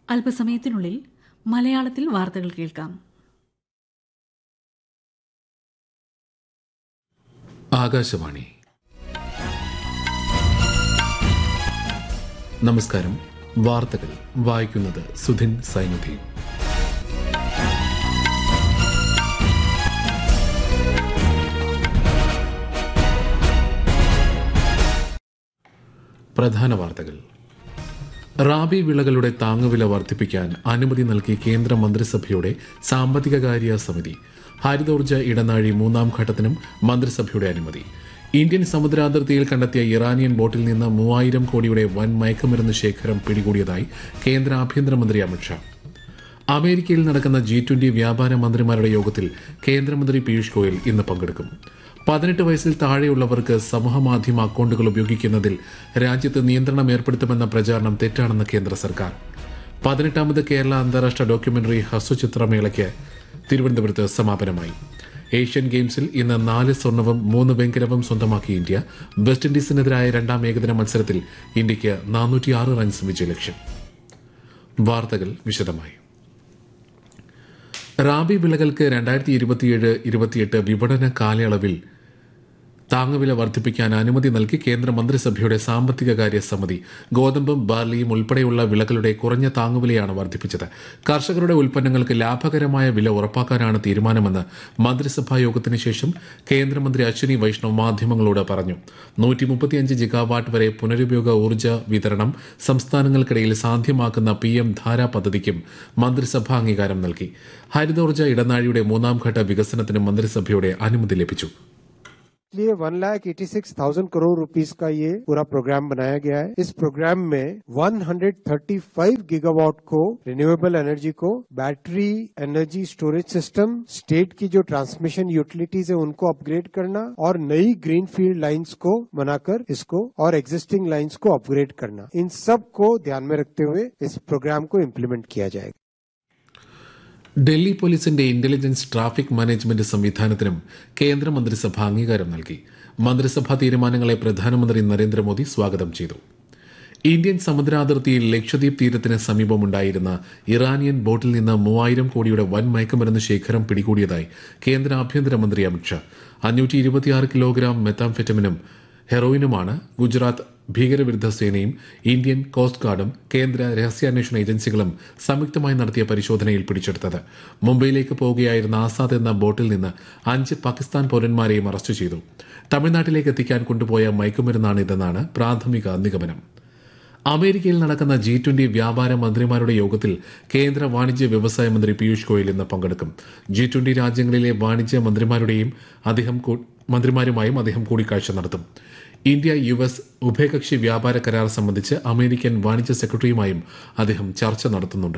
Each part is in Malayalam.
അല്പസമയത്തിനുള്ളിൽ മലയാളത്തിൽ വാർത്തകൾ കേൾക്കാം ആകാശവാണി നമസ്കാരം വാർത്തകൾ വായിക്കുന്നത് സുധിൻ സൈനുദ്ദീൻ പ്രധാന വാർത്തകൾ റാബി വിളകളുടെ താങ്ങുവില വർദ്ധിപ്പിക്കാൻ അനുമതി നൽകി കേന്ദ്ര മന്ത്രിസഭയുടെ സാമ്പത്തികകാര്യ സമിതി ഹരിതോർജ്ജ ഇടനാഴി മൂന്നാം ഘട്ടത്തിനും മന്ത്രിസഭയുടെ അനുമതി ഇന്ത്യൻ സമുദ്രാതിർത്തിയിൽ കണ്ടെത്തിയ ഇറാനിയൻ ബോട്ടിൽ നിന്ന് മൂവായിരം കോടിയുടെ വൻ മയക്കുമരുന്ന് ശേഖരം പിടികൂടിയതായി കേന്ദ്ര ആഭ്യന്തരമന്ത്രി അമിത്ഷാ അമേരിക്കയിൽ നടക്കുന്ന ജി ട്വന്റി വ്യാപാര മന്ത്രിമാരുടെ യോഗത്തിൽ കേന്ദ്രമന്ത്രി പീയൂഷ് ഗോയൽ ഇന്ന് പങ്കെടുക്കും പതിനെട്ട് വയസ്സിൽ താഴെയുള്ളവർക്ക് സമൂഹമാധ്യമ അക്കൌണ്ടുകൾ ഉപയോഗിക്കുന്നതിൽ രാജ്യത്ത് നിയന്ത്രണം ഏർപ്പെടുത്തുമെന്ന പ്രചാരണം തെറ്റാണെന്ന് കേന്ദ്ര സർക്കാർ പതിനെട്ടാമത് കേരള അന്താരാഷ്ട്ര ഡോക്യുമെന്ററി ഹ്രസ്വചിത്രമേളയ്ക്ക് തിരുവനന്തപുരത്ത് സമാപനമായി ഏഷ്യൻ ഗെയിംസിൽ ഇന്ന് നാല് സ്വർണവും മൂന്ന് വെങ്കലവും സ്വന്തമാക്കി ഇന്ത്യ വെസ്റ്റ് ഇൻഡീസിനെതിരായ രണ്ടാം ഏകദിന മത്സരത്തിൽ ഇന്ത്യയ്ക്ക് നാനൂറ്റിയാറ് റൺസ് വിജയലക്ഷ്യം വാർത്തകൾ വിശദമായി റാബി വിളകൾക്ക് രണ്ടായിരത്തി ഇരുപത്തിയേഴ് ഇരുപത്തിയെട്ട് വിപണന കാലയളവിൽ താങ്ങുവില വർദ്ധിപ്പിക്കാൻ അനുമതി നൽകി കേന്ദ്ര മന്ത്രിസഭയുടെ സാമ്പത്തിക കാര്യ സമിതി ഗോതമ്പും ബാർലിയും ഉൾപ്പെടെയുള്ള വിളകളുടെ കുറഞ്ഞ താങ്ങുവിലയാണ് വർദ്ധിപ്പിച്ചത് കർഷകരുടെ ഉൽപ്പന്നങ്ങൾക്ക് ലാഭകരമായ വില ഉറപ്പാക്കാനാണ് തീരുമാനമെന്ന് മന്ത്രിസഭാ യോഗത്തിന് ശേഷം കേന്ദ്രമന്ത്രി അശ്വിനി വൈഷ്ണവ് മാധ്യമങ്ങളോട് പറഞ്ഞു നൂറ്റി മുപ്പത്തിയഞ്ച് ജിഗാവാട്ട് വരെ പുനരുപയോഗ ഊർജ്ജ വിതരണം സംസ്ഥാനങ്ങൾക്കിടയിൽ സാധ്യമാക്കുന്ന പി എം ധാര പദ്ധതിക്കും മന്ത്രിസഭ അംഗീകാരം നൽകി ഹരിതോർജ്ജ ഇടനാഴിയുടെ മൂന്നാം ഘട്ട വികസനത്തിന് മന്ത്രിസഭയുടെ അനുമതി ലഭിച്ചു इसलिए one lakh eighty six thousand crore rupees का ये पूरा प्रोग्राम बनाया गया है इस प्रोग्राम में 135 गीगावाट को रिन्यूएबल एनर्जी को battery energy storage system state की जो ट्रांसमिशन यूटिलिटीज है उनको अपग्रेड करना और नई ग्रीन फील्ड लाइन्स को बनाकर इसको और एग्जिस्टिंग लाइन्स को अपग्रेड करना इन सब को ध्यान में रखते हुए इस प्रोग्राम को इम्प्लीमेंट किया जाएगा ഡൽഹി പോലീസിന്റെ ഇന്റലിജൻസ് ട്രാഫിക് മാനേജ്മെന്റ് സംവിധാനത്തിനും കേന്ദ്രമന്ത്രിസഭ അംഗീകാരം നൽകി മന്ത്രിസഭാ തീരുമാനങ്ങളെ പ്രധാനമന്ത്രി നരേന്ദ്രമോദി സ്വാഗതം ചെയ്തു ഇന്ത്യൻ സമുദ്രാതിർത്തിയിൽ ലക്ഷദ്വീപ് തീരത്തിന് സമീപമുണ്ടായിരുന്ന ഇറാനിയൻ ബോട്ടിൽ നിന്ന് മൂവായിരം കോടിയുടെ വൻ മയക്കുമരുന്ന് ശേഖരം പിടികൂടിയതായി കേന്ദ്ര ആഭ്യന്തരമന്ത്രി അമിത്ഷാ അഞ്ഞൂറ്റി ഇരുപത്തിയാറ് കിലോഗ്രാം മെത്താംഫെറ്റമിനും ഹെറോയിനുമാണ് ഗുജറാത്ത് ഭീകരവിരുദ്ധ സേനയും ഇന്ത്യൻ കോസ്റ്റ് ഗാർഡും കേന്ദ്ര രഹസ്യാന്വേഷണ ഏജൻസികളും സംയുക്തമായി നടത്തിയ പരിശോധനയിൽ പിടിച്ചെടുത്തത് മുംബൈയിലേക്ക് പോവുകയായിരുന്ന ആസാദ് എന്ന ബോട്ടിൽ നിന്ന് അഞ്ച് പാകിസ്ഥാൻ പൌരന്മാരെയും അറസ്റ്റ് ചെയ്തു തമിഴ്നാട്ടിലേക്ക് എത്തിക്കാൻ കൊണ്ടുപോയ മയക്കുമരുന്നാണിതെന്നാണ് പ്രാഥമിക നിഗമനം അമേരിക്കയിൽ നടക്കുന്ന ജി ട്വന്റി വ്യാപാര മന്ത്രിമാരുടെ യോഗത്തിൽ കേന്ദ്ര വാണിജ്യ വ്യവസായ മന്ത്രി പീയൂഷ് ഗോയൽ ഇന്ന് പങ്കെടുക്കും ജി ട്വന്റി രാജ്യങ്ങളിലെ വാണിജ്യ മന്ത്രിമാരുടെയും അദ്ദേഹം മന്ത്രിമാരുമായും അദ്ദേഹം കൂടിക്കാഴ്ച നടത്തും ഇന്ത്യ യു എസ് ഉഭയകക്ഷി വ്യാപാര കരാർ സംബന്ധിച്ച് അമേരിക്കൻ വാണിജ്യ സെക്രട്ടറിയുമായും അദ്ദേഹം ചർച്ച നടത്തുന്നുണ്ട്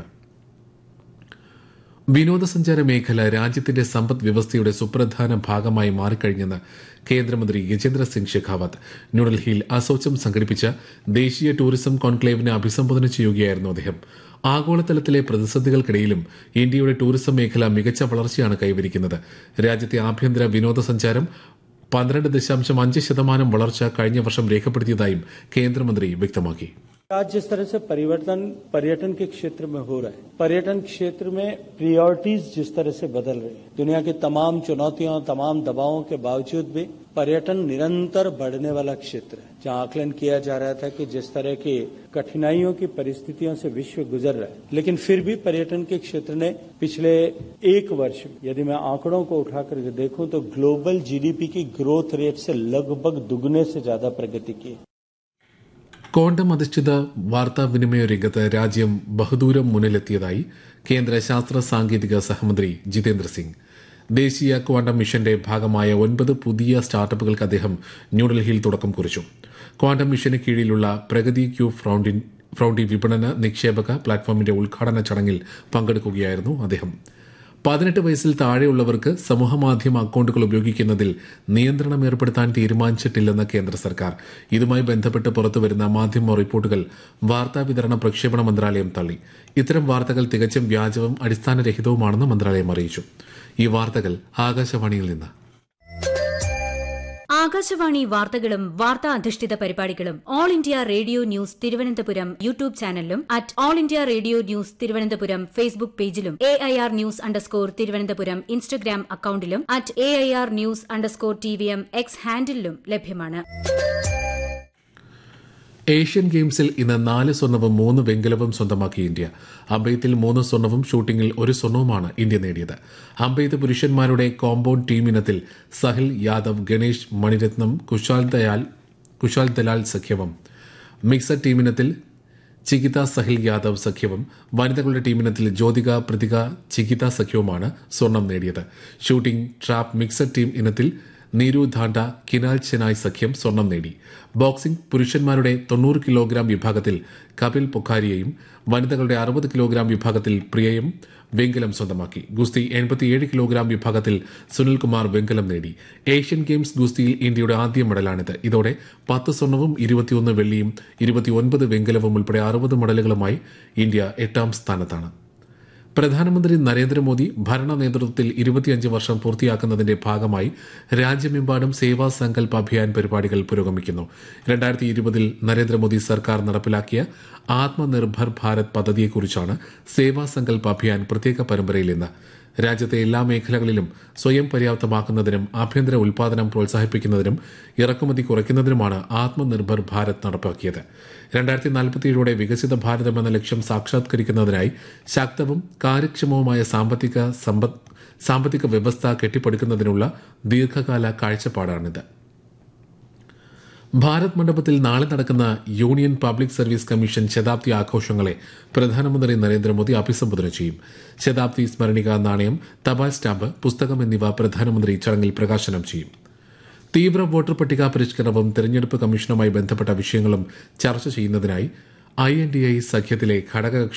വിനോദസഞ്ചാര മേഖല രാജ്യത്തിന്റെ സമ്പദ് വ്യവസ്ഥയുടെ സുപ്രധാന ഭാഗമായി മാറിക്കഴിഞ്ഞെന്ന് കേന്ദ്രമന്ത്രി ഗജേന്ദ്ര സിംഗ് ഷെഖാവത്ത് ന്യൂഡൽഹിയിൽ അസോച്ചം സംഘടിപ്പിച്ച ദേശീയ ടൂറിസം കോൺക്ലേവിനെ അഭിസംബോധന ചെയ്യുകയായിരുന്നു അദ്ദേഹം ആഗോളതലത്തിലെ പ്രതിസന്ധികൾക്കിടയിലും ഇന്ത്യയുടെ ടൂറിസം മേഖല മികച്ച വളർച്ചയാണ് കൈവരിക്കുന്നത് രാജ്യത്തെ ആഭ്യന്തര വിനോദസഞ്ചാരം പന്ത്രണ്ട് ദശാംശം അഞ്ച് ശതമാനം വളർച്ച കഴിഞ്ഞ വർഷം രേഖപ്പെടുത്തിയതായും കേന്ദ്രമന്ത്രി വ്യക്തമാക്കി आज जिस तरह से परिवर्तन पर्यटन के क्षेत्र में हो रहा है पर्यटन क्षेत्र में प्रियोरिटीज जिस तरह से बदल रही है दुनिया की तमाम चुनौतियों तमाम दबावों के बावजूद भी पर्यटन निरंतर बढ़ने वाला क्षेत्र है जहां आकलन किया जा रहा था कि जिस तरह की कठिनाइयों की परिस्थितियों से विश्व गुजर रहा है लेकिन फिर भी पर्यटन के क्षेत्र ने पिछले एक वर्ष में यदि मैं आंकड़ों को उठाकर देखूं तो ग्लोबल जीडीपी की ग्रोथ रेट से लगभग दुगने से ज्यादा प्रगति की है ക്വാണ്ടം അധിഷ്ഠിത വാർത്താവിനിമയ രംഗത്ത് രാജ്യം ബഹുദൂരം മുന്നിലെത്തിയതായി കേന്ദ്ര ശാസ്ത്ര സാങ്കേതിക സഹമന്ത്രി ജിതേന്ദ്ര സിംഗ് ദേശീയ ക്വാണ്ടം മിഷന്റെ ഭാഗമായ ഒൻപത് പുതിയ സ്റ്റാർട്ടപ്പുകൾക്ക് അദ്ദേഹം ന്യൂഡൽഹിയിൽ തുടക്കം കുറിച്ചു ക്വാണ്ടം മിഷന് കീഴിലുള്ള പ്രഗതി ക്യൂ ഫ്രൌണ്ടിൻ ഫ്രൌണ്ടി വിപണന നിക്ഷേപക പ്ലാറ്റ്ഫോമിന്റെ ഉദ്ഘാടന ചടങ്ങിൽ പങ്കെടുക്കുകയായിരുന്നു അദ്ദേഹം പതിനെട്ട് വയസ്സിൽ താഴെയുള്ളവർക്ക് സമൂഹമാധ്യമ അക്കൌണ്ടുകൾ ഉപയോഗിക്കുന്നതിൽ നിയന്ത്രണം ഏർപ്പെടുത്താൻ തീരുമാനിച്ചിട്ടില്ലെന്ന് കേന്ദ്ര സർക്കാർ ഇതുമായി ബന്ധപ്പെട്ട് പുറത്തുവരുന്ന മാധ്യമ റിപ്പോർട്ടുകൾ വാർത്താവിതരണ പ്രക്ഷേപണ മന്ത്രാലയം തള്ളി ഇത്തരം വാർത്തകൾ തികച്ചും വ്യാജവും അടിസ്ഥാനരഹിതവുമാണെന്ന് മന്ത്രാലയം അറിയിച്ചു ഈ വാർത്തകൾ ആകാശവാണിയിൽ നിന്ന് ആകാശവാണി വാർത്തകളും വാർത്താ അധിഷ്ഠിത പരിപാടികളും All India Radio news Thiruvananthapuram YouTube ചാനലിലും at All India Radio news Thiruvananthapuram Facebook പേജിലും A I R news underscore Thiruvananthapuram Instagram അക്കൌണ്ടിലും at A I R news underscore T V M X ഹാൻഡിലും ലഭ്യമാണ് ഏഷ്യൻ ഗെയിംസിൽ ഇന്ന് നാല് സ്വർണവും മൂന്ന് വെങ്കലവും സ്വന്തമാക്കി ഇന്ത്യ അമ്പെയ്ത്തിൽ മൂന്ന് സ്വർണവും ഷൂട്ടിംഗിൽ ഒരു സ്വർണവുമാണ് ഇന്ത്യ നേടിയത് അമ്പെയ്ത്ത് പുരുഷന്മാരുടെ കോമ്പൌണ്ട് ടീം ഇനത്തിൽ സഹിൽ യാദവ് ഗണേഷ് മണിരത്നം കുശാൽ ദയാൽ കുശാൽ ദലാൽ സഖ്യവും മിക്സഡ് ടീമിനത്തിൽ ചികിത സഹിൽ യാദവ് സഖ്യവും വനിതകളുടെ ടീമിനത്തിൽ ജ്യോതിക പ്രതിക ചികിത സഖ്യവുമാണ് സ്വർണം നേടിയത് ഷൂട്ടിംഗ് ട്രാപ്പ് മിക്സഡ് ടീം ഇനത്തിൽ നീരു ധാണ്ട കിനാൽ ചെനായ് സഖ്യം സ്വർണം നേടി ബോക്സിംഗ് പുരുഷന്മാരുടെ തൊണ്ണൂറ് കിലോഗ്രാം വിഭാഗത്തിൽ കപിൽ പൊഖാരിയയും വനിതകളുടെ അറുപത് കിലോഗ്രാം വിഭാഗത്തിൽ പ്രിയയും വെങ്കലം സ്വന്തമാക്കി ഗുസ്തി എൺപത്തിയേഴ് കിലോഗ്രാം വിഭാഗത്തിൽ സുനിൽകുമാർ വെങ്കലം നേടി ഏഷ്യൻ ഗെയിംസ് ഗുസ്തിയിൽ ഇന്ത്യയുടെ ആദ്യ മെഡലാണിത് ഇതോടെ പത്ത് സ്വർണവും ഇരുപത്തിയൊന്ന് വെള്ളിയും ഇരുപത്തിയൊൻപത് വെങ്കലവും ഉൾപ്പെടെ അറുപത് മെഡലുകളുമായി ഇന്ത്യ എട്ടാം സ്ഥാനത്താണ് പ്രധാനമന്ത്രി നരേന്ദ്രമോദി ഭരണ നേതൃത്വത്തിൽ ഇരുപത്തിയഞ്ച് വർഷം പൂർത്തിയാക്കുന്നതിന്റെ ഭാഗമായി രാജ്യമെമ്പാടും സേവാ സങ്കൽപ് അഭിയാൻ പരിപാടികൾ പുരോഗമിക്കുന്നു രണ്ടായിരത്തി ഇരുപതിൽ നരേന്ദ്രമോദി സർക്കാർ നടപ്പിലാക്കിയ ആത്മനിർഭർ ഭാരത് പദ്ധതിയെക്കുറിച്ചാണ് സേവാ സങ്കൽപ് അഭിയാൻ പ്രത്യേക പരമ്പരയിൽ ഇന്ന് രാജ്യത്തെ എല്ലാ മേഖലകളിലും സ്വയം പര്യാപ്തമാക്കുന്നതിനും ആഭ്യന്തര ഉൽപാദനം പ്രോത്സാഹിപ്പിക്കുന്നതിനും ഇറക്കുമതി കുറയ്ക്കുന്നതിനുമാണ് ആത്മനിർഭർ ഭാരത് നടപ്പാക്കിയത് രണ്ടായിരത്തി നാൽപ്പത്തിയേഴോടെ വികസിത ഭാരതം എന്ന ലക്ഷ്യം സാക്ഷാത്കരിക്കുന്നതിനായി ശക്തവും കാര്യക്ഷമവുമായ സാമ്പത്തിക സമ്പദ് സാമ്പത്തിക വ്യവസ്ഥ കെട്ടിപ്പടുക്കുന്നതിനുള്ള ദീർഘകാല കാഴ്ചപ്പാടാണിത് ഭാരത് മണ്ഡപത്തിൽ നാളെ നടക്കുന്ന യൂണിയൻ പബ്ലിക് സർവീസ് കമ്മീഷൻ ശതാബ്ദി ആഘോഷങ്ങളെ പ്രധാനമന്ത്രി നരേന്ദ്രമോദി അഭിസംബോധന ചെയ്യും ശതാബ്ദി സ്മരണിക നാണയം തപാൽ സ്റ്റാമ്പ് പുസ്തകം എന്നിവ പ്രധാനമന്ത്രി ചടങ്ങിൽ പ്രകാശനം ചെയ്യും തീവ്ര വോട്ടർ പട്ടിക പരിഷ്കരണവും തെരഞ്ഞെടുപ്പ് കമ്മീഷനുമായി ബന്ധപ്പെട്ട വിഷയങ്ങളും ചർച്ച ചെയ്യുന്നതിനായി ഐ എൻ ഡി ഐ സഖ്യത്തിലെ ഘടകകക്ഷി